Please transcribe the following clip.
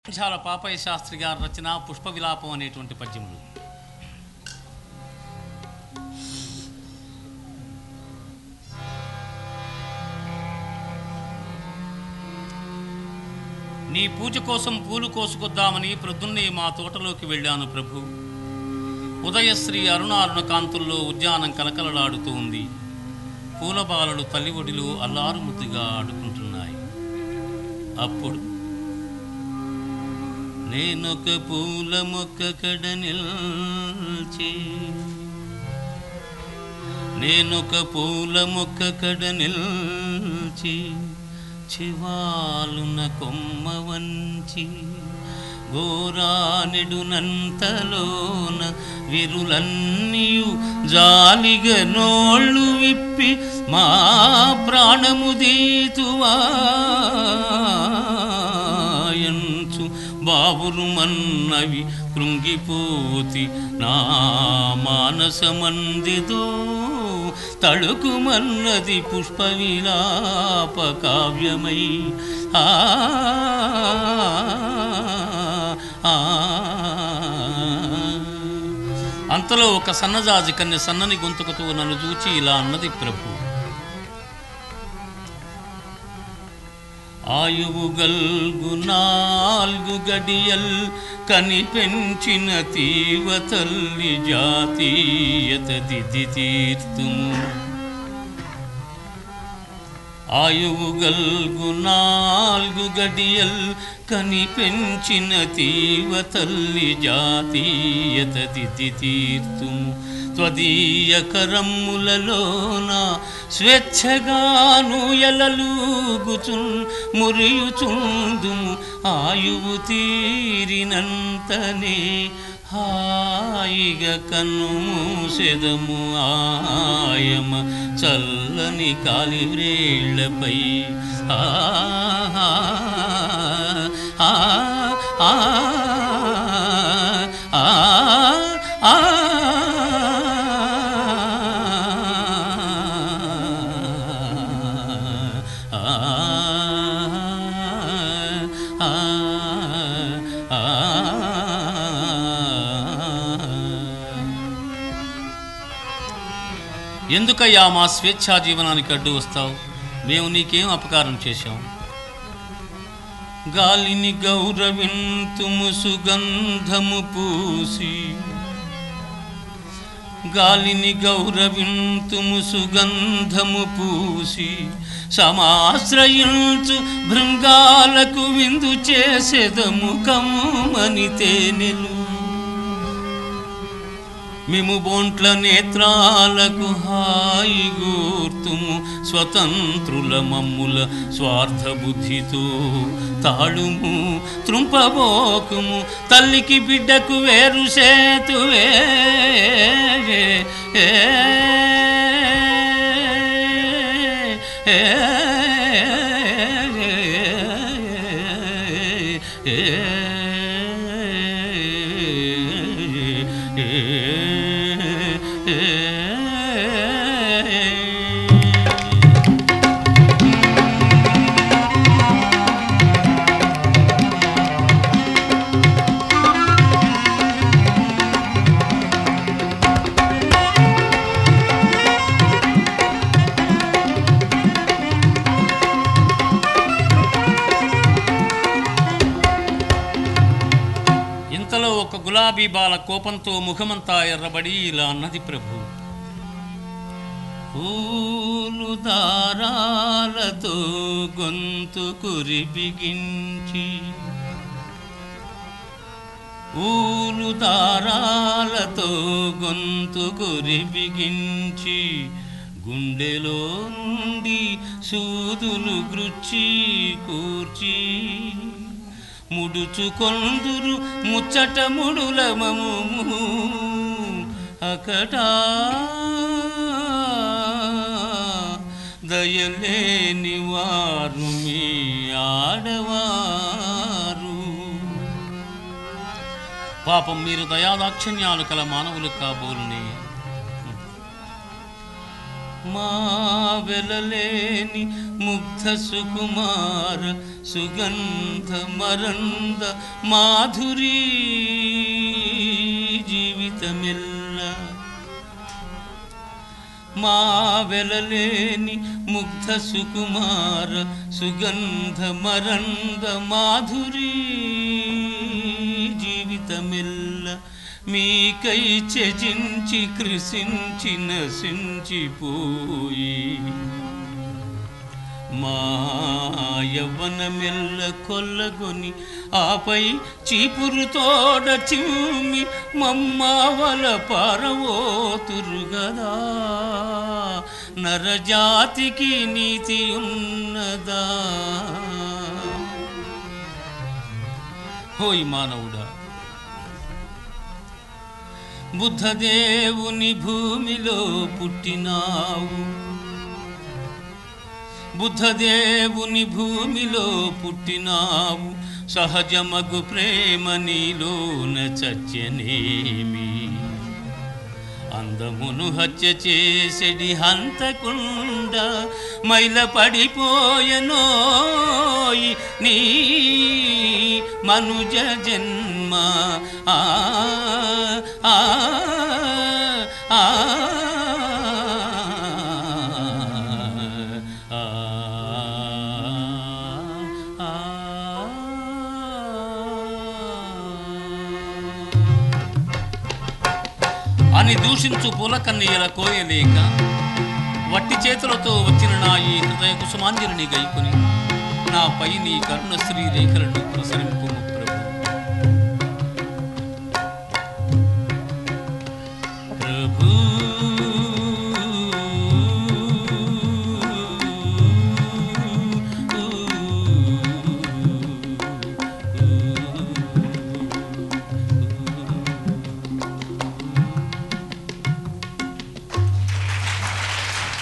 చాలా పాపయ్య శాస్త్రి గారి రచన పుష్ప విలాపం అనేటువంటి పద్యములు నీ పూజ కోసం పూలు కోసుకొద్దామని ప్రొద్దున్నే మా తోటలోకి వెళ్ళాను ప్రభు ఉదయశ్రీ అరుణారుణ కాంతుల్లో ఉద్యానం కలకలలాడుతూ ఉంది పూలబాలలు తల్లి ఒడిలో అల్లారు ముద్దుగా ఆడుకుంటున్నాయి అప్పుడు నేనొక పూల మొక్క కడ నిల్చి నేనొక పూల మొక్క కడ నిల్చి చివాలున కొమ్మ వంచి గోరానెడునంతలోన విరులన్నీయు జాలిగా నోళ్ళు విప్పి మా ప్రాణము దీతువాయంచు బాబురు మన్నవి కృంగిపోతి నా మానసమందిదో తళుకుమన్నది పుష్ప విలాప కావ్యమై ఆ ఆ. అంతలో ఒక సన్నజాజి కన్య సన్నని గొంతుకుతో నన్ను చూచి ఇలా అన్నది ప్రభు ఆయువు గల్గు నాల్గు గడియల్ కని పెంచిన తీవ తల్లి జాతీయత దిది తీర్తుము ఆయువు గల్గు నాల్గు గడియల్ కని పెంచిన తీవ తల్లి జాతీయత దిది తీర్తుము త్వదీయ కరమ్ములలోన స్వేచ్ఛగాను ఎలలూగుచున్ మురియుచుందుము ఆయువు తీరినంతనే హాయిగా కన్ను మూసెదము ఆయమ చల్లని కాలివ్రేళ్లపై ఆ ఆ ఆ ఆ ఆ ఎందుకయ్యా మా స్వేచ్ఛా జీవనానికి అడ్డు వస్తావు మేము నీకేం అపకారం చేశాం గాలిని గౌరవింతుము సుగంధము పూసి గాలిని గౌరవింతుము సుగంధము పూసి సమాశ్రయించు భృంగాలకు విందు చేసెదము కమ్మని తేనెలు మేము బోంట్ల నేత్రాలకు హాయి గూర్తుము స్వతంత్రుల మమ్ముల స్వార్థ బుద్ధితో తాళుము త్రుంపబోకుము తల్లికి బిడ్డకు వేరు సేతువే ఏ, ఏ, ఏ, ఇంతలో ఒక గులాబీ బాల కోపంతో ముఖమంతా ఎర్రబడి ఇలా అన్నది ప్రభు పూలు దారాలతో గొంతు కురి బిగించి ఊలు దారాలతో గొంతు కురి బిగించి గుండెలో నుండి సూదులు గృచ్చి కూర్చి ముడుచుకొందురు ముచ్చట ముడులమము అకటా దయలేని వారు మీ ఆడవారు పాపం మీరు దయాదాక్షిణ్యాలు కల మానవులు కాబోలునే మా వెలలేని ముగ్ధ సుకుమార సుగంధ మరంద మాధురీ జీవితమెల్ల మా వెలలేని ముగ్ధ సుకుమార సుగంధ మరంద మాధురీ జీవితమెల్ల మీకై త్యజించి కృషించి నశించిపోయి మాయవనమెల్ల కొల్లగొని ఆపై చీపురు తోడ చిమ్మి మమ్మవల పారవోతురుగదా నరజాతికి నీతి ఉన్నదా హోయ్ మానవుడా బుద్ధదేవుని భూమిలో పుట్టినావు బుద్ధదేవుని భూమిలో పుట్టినావు సహజమగు ప్రేమ నీలోన చచ్చనేమి అందమును హత్య చేసెడి హంతకుండ మైల పడిపోయనోయి నీ మనుజ జన్మ ఆ ఆ ఆ అని దూషించు పూలకన్నీయల కోయలేక వట్టి చేతులతో వచ్చిన నా ఈ హృదయ కుసుమాంజలిని గైకొని నాపై నీ కరుణ శ్రీ రేఖలను ప్రసరింపు